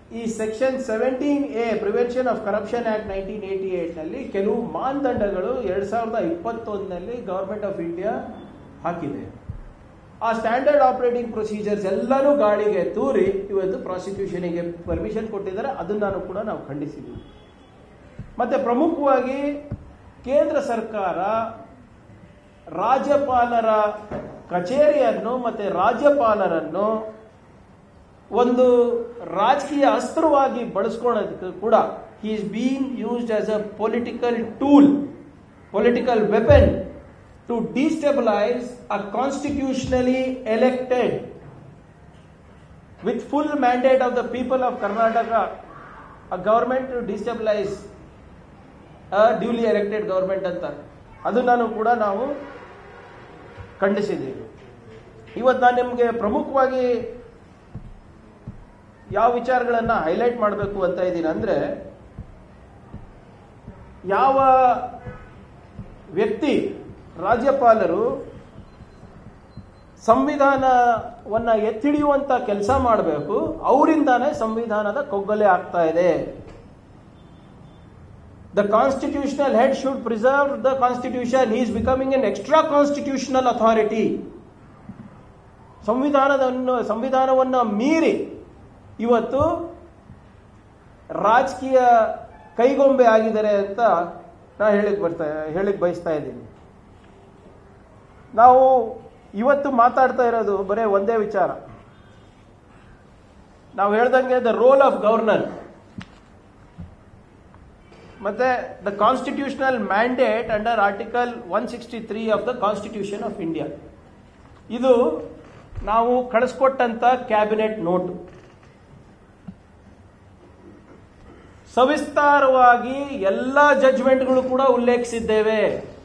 ಈ section seventeen A prevention of corruption act nineteen eighty eight ನಲ್ಲಿ ಕೆಲವು ಮಾನದಂಡಗಳು ಎರಡ್ ಸಾವಿರದ ಇಪ್ಪತ್ತೊಂದರಲ್ಲಿ ಗವರ್ಮೆಂಟ್ ಆಫ್ ಇಂಡಿಯಾ ಹಾಕಿದೆ ಆ ಸ್ಟ್ಯಾಂಡರ್ಡ್ ಆಪರೇಟಿಂಗ್ ಪ್ರೊಸೀಜರ್ಸ್ ಎಲ್ಲರೂ ಗಾಳಿಗೆ ತೂರಿ ಇವತ್ತು ಪ್ರಾಸಿಕ್ಯೂಷನ್ಗೆ ಪರ್ಮಿಷನ್ ಕೊಟ್ಟಿದ್ದಾರೆ ಅದನ್ನು ಕೂಡ ನಾವು ಖಂಡಿಸಿದ್ದೀವಿ ಮತ್ತೆ ಪ್ರಮುಖವಾಗಿ ಕೇಂದ್ರ ಸರ್ಕಾರ ರಾಜ್ಯಪಾಲರ ಕಚೇರಿಯನ್ನು ಮತ್ತೆ ರಾಜ್ಯಪಾಲರನ್ನು ಒಂದು ರಾಜಕೀಯ ಅಸ್ತ್ರವಾಗಿ ಬಳಸ್ಕೊಳ್ಳೋದಕ್ಕೆ ಕೂಡ he is been used as a political tool political weapon to destabilise a constitutionally elected with full mandate of the people of Karnataka a government to destabilise a duly elected government ಅಂತ ಅದನ್ನು ಕೂಡ ನಾವು ಖಂಡಿಸಿದ್ದೀವಿ ಇವತ್ತು ನಾನು ನಿಮಗೆ ಪ್ರಮುಖವಾಗಿ ಯಾವ ವಿಚಾರಗಳನ್ನು ಹೈಲೈಟ್ ಮಾಡಬೇಕು ಅಂತ ಇದ್ದೀನಿ ಅಂದ್ರೆ ಯಾವ ವ್ಯಕ್ತಿ ರಾಜ್ಯಪಾಲರು ಸಂವಿಧಾನವನ್ನ ಎತ್ತಿಡಿಯುವಂತ ಕೆಲಸ ಮಾಡಬೇಕು ಅವರಿಂದಾನೇ ಸಂವಿಧಾನದ ಕೊಗ್ಗಲೆ ಆಗ್ತಾ ಇದೆ the constitutional head should preserve the constitution is becoming an extra constitutional authority ಸಂವಿಧಾನವನ್ನು ಸಂವಿಧಾನವನ್ನ ಮೀರಿ ಇವತ್ತು ರಾಜಕೀಯ ಕೈಗೊಂಬೆ ಆಗಿದ್ದಾರೆ ಅಂತ ನಾ ಹೇಳಿಕ್ ಬರ್ತಾ ಹೇಳಿಕ್ ಬಯಸ್ತಾ ಇದ್ದೀನಿ ನಾವು ಇವತ್ತು ಮಾತಾಡ್ತಾ ಇರೋದು ಬರೇ ಒಂದೇ ವಿಚಾರ ನಾವು ಹೇಳ್ದಂಗೆ ದ ರೋಲ್ ಆಫ್ ಗವರ್ನರ್ ಮತ್ತೆ the constitutional mandate under article one sixty three of the constitution of India ಇದು ನಾವು ಕಳಿಸ್ಕೊಟ್ಟಂತ ಕ್ಯಾಬಿನೆಟ್ ನೋಟು ಸವಿಸ್ತಾರವಾಗಿ ಎಲ್ಲ ಜಡ್ಜ್ಮೆಂಟ್ಗಳು ಕೂಡ ಉಲ್ಲೇಖಿಸಿದ್ದೇವೆ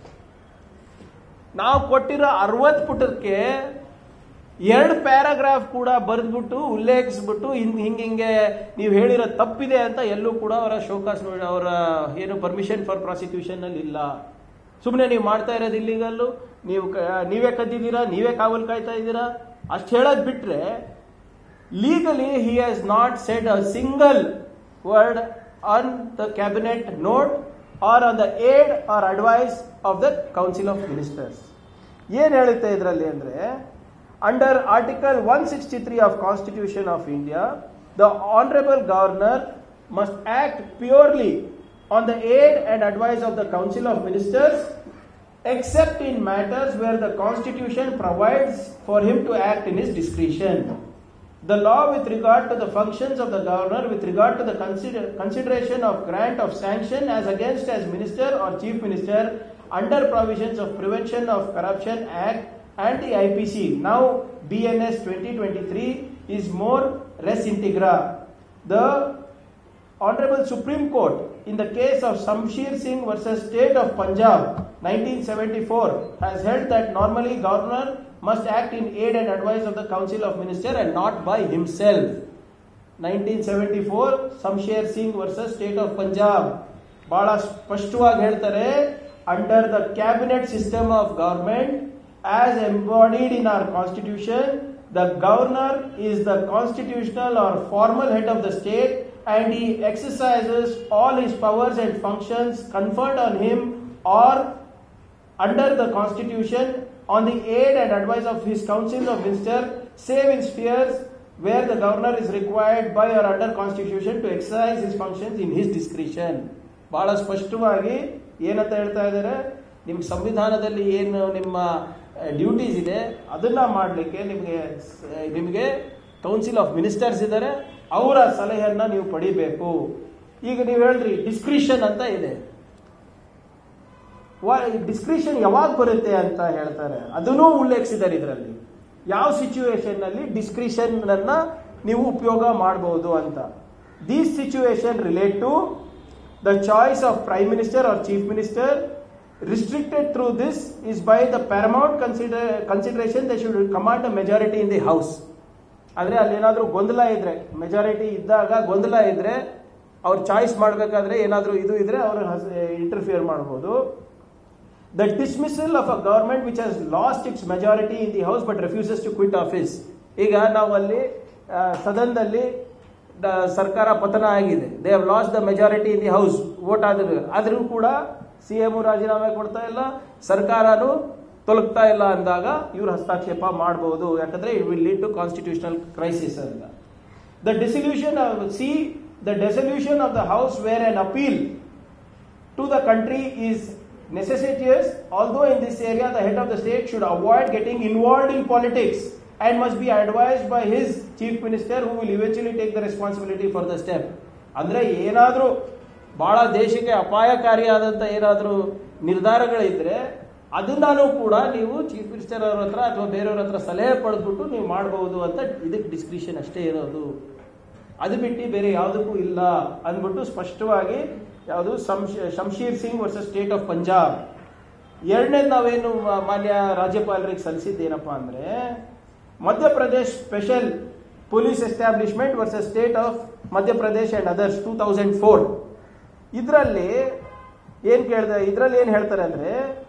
ನಾವು ಕೊಟ್ಟಿರೋ ಅರವತ್ತು ಪುಟಕ್ಕೆ ಎರಡು ಪ್ಯಾರಾಗ್ರಾಫ್ ಕೂಡ ಬರೆದ್ಬಿಟ್ಟು ಉಲ್ಲೇಖಿಸ್ಬಿಟ್ಟು ಹಿಂಗ್ ಹಿಂಗ್ ಹಿಂಗೆ ನೀವು ಹೇಳಿರೋ ತಪ್ಪಿದೆ ಅಂತ ಎಲ್ಲೂ ಕೂಡ ಅವರ ಶೋಕಾಸ್ ಅವರ ಏನು ಪರ್ಮಿಷನ್ ಫಾರ್ ಪ್ರಾಸಿಕ್ಯೂಷನ್ ಅಲ್ಲಿ ಇಲ್ಲ ಸುಮ್ಮನೆ ನೀವು ಮಾಡ್ತಾ ಇರೋದು ಇಲ್ಲಿಗಲ್ಲು ನೀವು ಕ- ನೀವೇ ಕದ್ದಿದ್ದೀರಾ ನೀವೇ ಕಾವಲು ಕಾಯ್ತಾ ಇದ್ದೀರಾ ಅಷ್ಟು ಹೇಳೋದು ಬಿಟ್ರೆ legally he has not said a single word on the cabinet note or on the aid or advice of the council of ministers ಏನ್ ಹೇಳುತ್ತೆ ಇದರಲ್ಲಿ ಅಂದ್ರೆ under article one sixty three of constitution of India the honourable governor must act purely on the aid and advice of the council of ministers except in matters where the constitution provides for him to act in his discretion. The law with regard to the functions of the governor with regard to the consider, consideration of grant of sanction as against as minister or chief minister under provisions of Prevention of Corruption Act and the IPC. Now BNS 2023 is more res integra. The Honorable Supreme Court in the case of Samsher Singh versus State of Punjab 1974 has held that normally governor must act in aid and advice of the council of minister and not by himself 1974 Samsher Singh versus State of Punjab ಬಹಳ ಸ್ಪಷ್ಟವಾಗಿ ಹೇಳ್ತಾರೆ under the cabinet system of government as embodied in our constitution the governor is the constitutional or formal head of the state and he exercises all his powers and functions conferred on him or under the constitution on the aid and advice of his council of minister save in spheres where the governor is required by or under constitution to exercise his functions in his discretion ಬಹಳ ಸ್ಪಷ್ಟವಾಗಿ ಏನಂತ ಹೇಳ್ತಾ ಇದ್ದಾರೆ ನಿಮ್ಮ ಸಂವಿಧಾನದಲ್ಲಿ ಏನು ನಿಮ್ಮ duties ಇದೆ ಅದನ್ನ ಮಾಡಲಿಕ್ಕೆ ನಿಮಗೆ ನಿಮಗೆ ಕೌನ್ಸಿಲ್ ಆಫ್ ಮಿನಿಸ್ಟರ್ಸ್ ಇದ್ದಾರೆ ಅವರ ಸಲಹೆಯನ್ನ ನೀವು ಪಡಿಬೇಕು ಈಗ ನೀವು ಹೇಳ್ರಿ ಡಿಸ್ಕ್ರಿಷನ್ ಅಂತ ಇದೆ ಡಿಸ್ಕ್ರಿಷನ್ ಯಾವಾಗ ಬರುತ್ತೆ ಅಂತ ಹೇಳ್ತಾರೆ ಅದನ್ನೂ ಉಲ್ಲೇಖಿಸಿದ್ದಾರೆ ಇದರಲ್ಲಿ ಯಾವ ಸಿಚುವೇಶನ್ ನಲ್ಲಿ ಡಿಸ್ಕ್ರಿಷನ್ ಅನ್ನ ನೀವು ಉಪಯೋಗ ಮಾಡಬಹುದು ಅಂತ these situation relate to the choice of prime minister or chief minister restricted through this is by the paramount consider consideration the should command a majority in the house ಅಂದ್ರೆ ಅಲ್ಲಿ ಏನಾದ್ರೂ ಗೊಂದಲ ಇದ್ರೆ ಮೆಜಾರಿಟಿ ಇದ್ದಾಗ ಗೊಂದಲ ಇದ್ರೆ ಅವ್ರು ಚಾಯ್ಸ್ ಮಾಡಬೇಕಾದ್ರೆ ಏನಾದ್ರೂ ಇದು ಇದ್ರೆ ಅವರು ಇಂಟರ್ಫಿಯರ್ ಮಾಡಬಹುದು the dismissal of a government which has lost its majority in the house but refuses to quit office ಈಗ ನಾವು ಅಲ್ಲಿ ಆ, ಸದನದಲ್ಲಿ ದ- ಸರ್ಕಾರ ಪತನ ಆಗಿದೆ they have loss the majority in the house vote ಆದ್ರೆ ಆದ್ರೂ ಕೂಡ ಸಿ ಎಂ ರಾಜೀನಾಮೆ ಕೊಡ್ತಾ ಇಲ್ಲ ಸರ್ಕಾರನು ತೊಲಗ್ತಾ ಇಲ್ಲ ಅಂದಾಗ ಇವ್ರು ಹಸ್ತಕ್ಷೇಪ ಮಾಡಬಹುದು ಯಾಕಂದ್ರೆ it will lead to constitutional crisis ಅಂತ ದ ಡಿಸಲ್ಯೂಷನ್ ಸಿ the dissolution of the house where an appeal to the country is necessitous, although in this area the head of the state should avoid getting involved in politics and must be advised by his chief minister who will eventually take the responsibility for the step. ಅಂದ್ರೆ ಏನಾದರೂ ಬಹಳ ದೇಶಕ್ಕೆ ಅಪಾಯಕಾರಿಯಾದಂಥ ಏನಾದರೂ ನಿರ್ಧಾರಗಳಿದ್ರೆ ಅದನ್ನಾನು ಕೂಡ ನೀವು chief minister ಅವ್ರ ಹತ್ರ ಅಥವಾ ಬೇರೆಯವ್ರ ಹತ್ರ ಸಲಹೆ ಪಡೆದ್ಬಿಟ್ಟು ನೀವು ಮಾಡಬಹುದು ಅಂತ ಇದಕ್ಕೆ ಡಿಸ್ಕ್ರಿಷನ್ ಅಷ್ಟೇ ಇರೋದು ಅದು ಬಿಟ್ಟು ಬೇರೆ ಯಾವುದಕ್ಕೂ ಇಲ್ಲ ಅಂದ್ಬಿಟ್ಟು ಸ್ಪಷ್ಟವಾಗಿ ಯಾವುದು Shamsher Singh versus state of Punjab ಎರಡನೇದು ನಾವೇನು ಮಾ- ಮಾನ್ಯ ರಾಜ್ಯಪಾಲರಿಗೆ ಸಲ್ಲಿಸಿದ್ದೇನಪ್ಪ ಅಂದ್ರೆ Madhya Pradesh special police establishment versus state of Madhya Pradesh and others two thousand four ಇದರಲ್ಲಿ ಏನ್ ಕೇಳಿದೆ ಇದರಲ್ಲಿ ಏನ್ ಹೇಳ್ತಾರೆ ಅಂದ್ರೆ